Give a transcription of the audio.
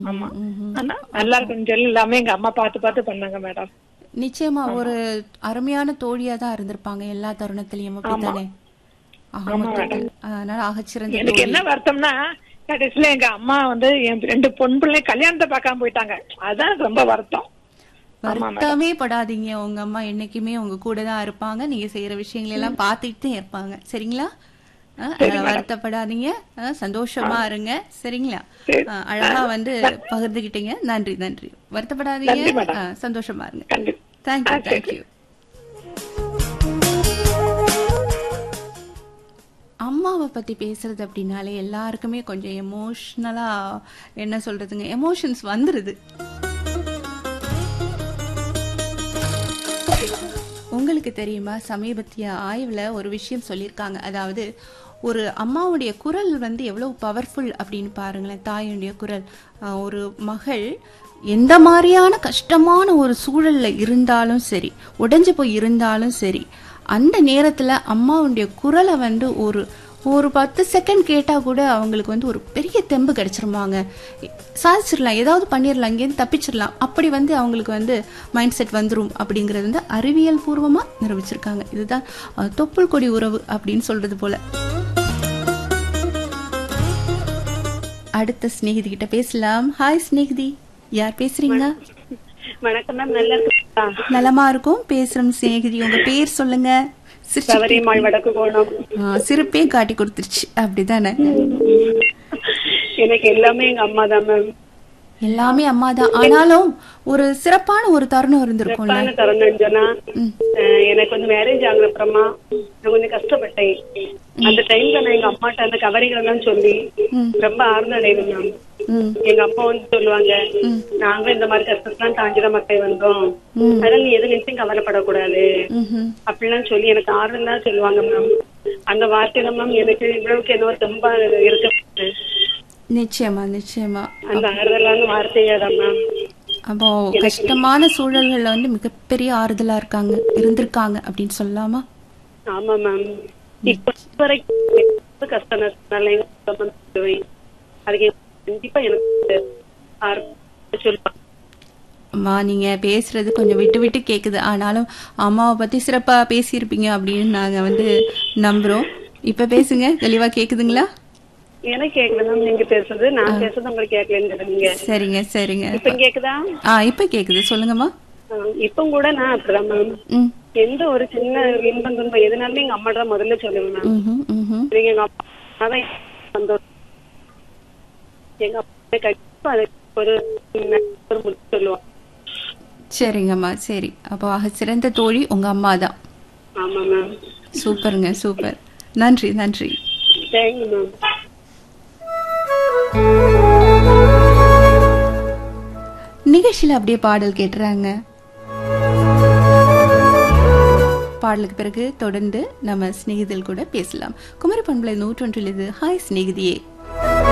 ஆமா ம்ஹும். ஆனா நல்லா இருக்குன்னு சொல்லி எல்லாமே எங்க அம்மா பார்த்து பார்த்து பண்ணாங்க மேடம் நிச்சயமா ஒரு அருமையான தோழியா தான் இருந்திருப்பாங்க எல்லா தருணத்திலயும் அப்படித்தானே ஆக மொத்தத்தில் அதனால ஆகச்சிறந்த எனக்கு தோழி என்ன வருத்தம்னா கடைசியில எங்க அம்மா வந்து என் ரெண்டு பொன் பிள்ளை கல்யாணத்தை பார்க்காம போயிட்டாங்க அதான் ரொம்ப வருத்தம் வருத்தமே படாதீங்க உங்க அம்மா என்னைக்குமே உங்க கூட தான் இருப்பாங்க நீங்க செய்யற விஷயங்களை எல்லாம் பார்த்துட்டு தான் இருப்பாங்க சரிங்களா ஆ, அதனால வருத்தப்படாதீங்க ஆ, சந்தோஷமா இருங்க சரிங்களா ஆ, அழகா வந்து பகிர்ந்துகிட்டீங்க நன்றி நன்றி வருத்தப்படாதீங்க ஆ, சந்தோஷமா இருங்க கண்டிப்பா தேங்க்யூ தேங்க்யூ அம்மாவை பத்தி பேசுறது அப்படின்னாலே எல்லாருக்குமே கொஞ்சம் எமோஷ்னலா என்ன சொல்றதுங்க எமோஷன்ஸ் வந்துருது உங்களுக்கு தெரியுமா சமீபத்திய ஆய்வுல ஒரு விஷயம் சொல்லியிருக்காங்க அதாவது ஒரு அம்மாவுடைய குரல் வந்து எவ்வளவு பவர்ஃபுல் அப்படின்னு பாருங்களேன் தாயுடைய குரல் ஆஹ் ஒரு மகள் எந்த மாதிரியான கஷ்டமான ஒரு சூழல்ல இருந்தாலும் சரி உடைஞ்சு போய் இருந்தாலும் சரி அந்த நேரத்துல அம்மாவுடைய குரலை வந்து ஒரு ஒரு பத்து செகண்ட் கேட்டா கூட அவங்களுக்கு வந்து ஒரு பெரிய தெம்பு கிடைச்சிருமாங்க சாதிச்சிடலாம் ஏதாவது பண்ணிடலாம் இங்கேருந்து தப்பிச்சிடலாம் அப்படி வந்து அவங்களுக்கு வந்து மைண்ட் செட் வந்துரும் அப்படிங்கிறது வந்து அறிவியல் பூர்வமா நிரூபிச்சிருக்காங்க இதுதான் அஹ், தொப்புள் கொடி உறவு அப்படின்னு சொல்றது போல அடுத்த சிநேகிதி கிட்ட பேசலாம் ஹாய் சிநேகிதி யார் பேசுறீங்க வணக்கம் மேம் நல்லா இருக்கா நலமா இருக்கும் பேசுறோம் சிநேகிதி உங்க பேர் சொல்லுங்க சிரிச்சு- சவரிமாள் வடக்கு கோணம் ஆ, சிரிப்பே காட்டி கொடுத்துருச்சு அப்படிதானே எனக்கு எல்லாமே எங்க அம்மா தான் மேம் எல்லாமே அம்மா தான் ஆனாலும் ஒரு சிறப்பான ஒரு தருணம் இருந்திருக்கும்ல தப்பான தருணம் சொன்னா அஹ், எனக்கு வந்து மேரேஜ் ஆகுற அப்புறமா நான் கொஞ்சம் கஷ்டப்பட்டேன் அந்த டைம்ல நான் எங்க அம்மாட்ட அந்த கவரிகள் எல்லாம் சொல்லி ரொம்ப ஆர்ந்த அடைவேன் மேம் ம் எங்க அப்பா வந்து சொல்லுவாங்க நாங்க இந்த மாதிரி கஷ்டத்தெல்லாம் தாண்டிதான் மக்கள் வந்தோம் அதனால நீ எது நிச்சயம் கவலைப்படக்கூடாது ம்ஹும். அப்படிலாம் சொல்லி எனக்கு ஆறுதலா சொல்லுவாங்க மேம் அந்த வார்த்தையில மேம் எனக்கு இவ்வளவுக்கு என்ன ரொம்ப இருக்கு நிச்சயமா நிச்சயமா அந்த ஆறுதலான வார்த்தையா தான் மேம் அப்போ கஷ்டமான சூழல்கள்ல வந்து மிகப்பெரிய ஆறுதலா இருக்காங்க இருந்திருக்காங்க அப்படின்னு சொல்லலாமா ஆமா மேம் இப்ப வரைக்கும் எனக்கு கஷ்டம் நஷ்டம்னால எங்க அப்பா அம்மா சொல்லுவேன் அதுக்கு கண்டிப்பா எனக்கு ஆறுதல் சொல்லுவாங்க அம்மா நீங்க பேசுறது கொஞ்சம் விட்டு விட்டு கேக்குது ஆனாலும் அம்மாவை பத்தி சிறப்பா பேசியிருப்பீங்க அப்படின்னு நாங்க வந்து நம்புறோம் இப்ப பேசுங்க தெளிவா கேக்குதுங்களா எனக்கு கேக்குது மேம் நீங்க பேசுறது நான் பேசுறது உங்களுக்கு கேட்கலன்னு சொல்லுங்க சரிங்க சரிங்க இப்ப கேக்குதா ஆ இப்ப கேக்குது சொல்லுங்கம்மா ஆஹ் இப்ப கூட நான் அப்படிதான் மேம் ம் எந்த ஒரு சின்ன இன்பம் துன்பம் எதுனாலுமே எங்க அம்மா தான் முதல்ல சொல்லுவேன் மேம் ம்ஹும், ம்ஹும். நீங்க எங்க அப்பா தான் எனக்கு சந்தோஷம் எங்க அப்பா கண்டிப்பா அதுக்கு ஒரு ஒரு முத்து சொல்லுவாங்க சரிங்கம்மா சரி அப்போ ஆக சிறந்த தோழி உங்க அம்மா தான் ஆமா மேம் சூப்பருங்க சூப்பர் நன்றி நன்றி தேங்க்யூ மேம் நிகழ்ச்சியில அப்படியே பாடல் கேட்டுறாங்க பாடலுக்கு பிறகு தொடர்ந்து நம்ம சிநேகிதல் கூட பேசலாம் குமரி பண்பலை நூற்றொன்றில் இது ஹாய் சிநேகிதியே